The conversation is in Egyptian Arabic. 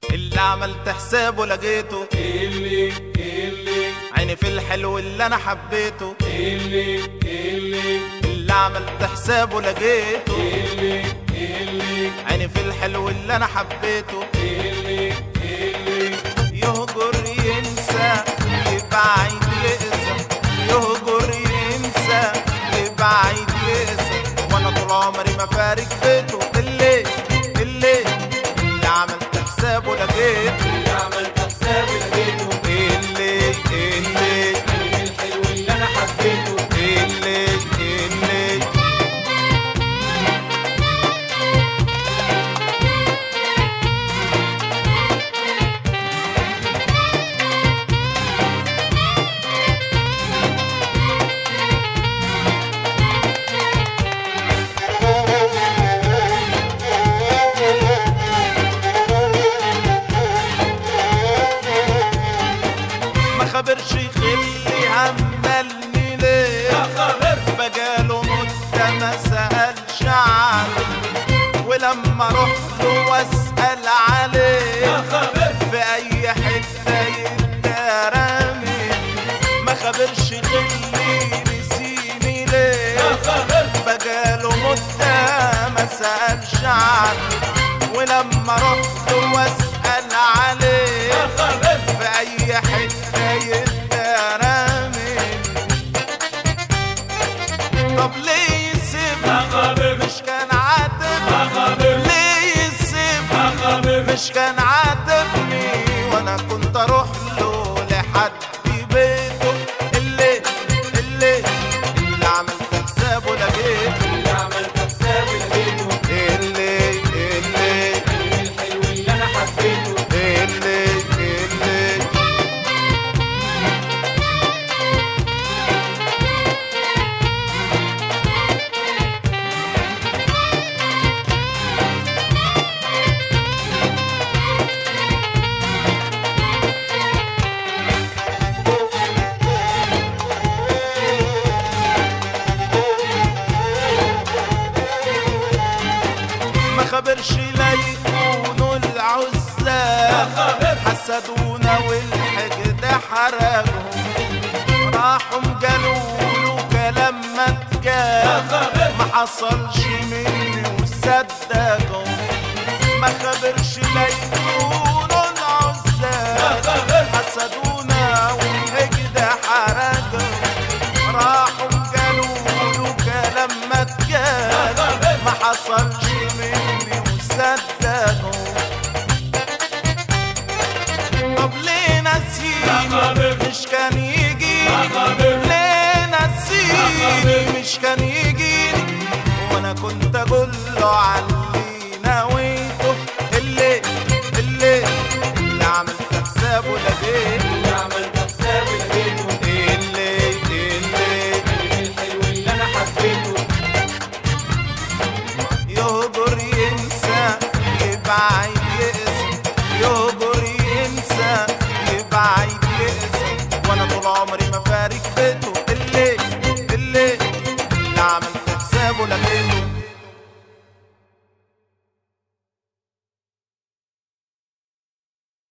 اللي عملت حسابه لقيته اللي اللي عيني في الحلو اللي انا حبيته اللي اللي اللي عملت حسابه لقيته اللي اللي عيني في الحلو اللي انا حبيته اللي اللي يهجر ينسى يبعد يقسى يهجر ينسى يبعد يقسى وانا طول عمري ما فارق بيته اللي اللي اللي عملت حسابه لقيته اللي عملت حسابي لقيته اللي اللي عيني في الحلو اللي انا حبيته اللي اللي ما خبرش يخلي عملني ليه خبر بقاله مدة ما سألش عنه ولما رحت له واسأل عليه خبر في أي حتة يترمي ما خبرش خلي نسيني ليه خبر بقاله مدة ما سألش عنه ولما رحت له واسأل عليه خبر في أي حتة يترمي طب ليه يسيبني خبر مش كان عاتبني خبر ليه يسيبني خبر مش كان عاتبني وانا كنت اروح له لحد بيته اللي اللي اللي عملت حسابه لقيته اللي عملت حسابي لقيته اللي اللي عيني في الحلو اللي انا حبيته اللي اللي ما خبرش لا يكونوا العزاب خبر حسدونا والحقد حرقهم راحوا قالوا له كلام ما اتقال خبر ما حصلش مني وصدقهم ما خبرش لا يكونوا العزاب خبر حسدونا والحقد حرقهم راحوا قالوا له كلام ما اتقال ما حصلش مني وصدقهم طب ليه نسيني مش كان يجيني ليه نسيني مش كان يجيني وانا كنت اقول له علي نويته اللي اللي اللي عملت حسابه لقيته اللي عملت حسابي لقيته اللي اللي عيني في الحلو اللي انا حبيته يهجر ينسى يبعد يقسم يهجر ينسى يبعد يقسم وانا طول عمري ما فارق بيته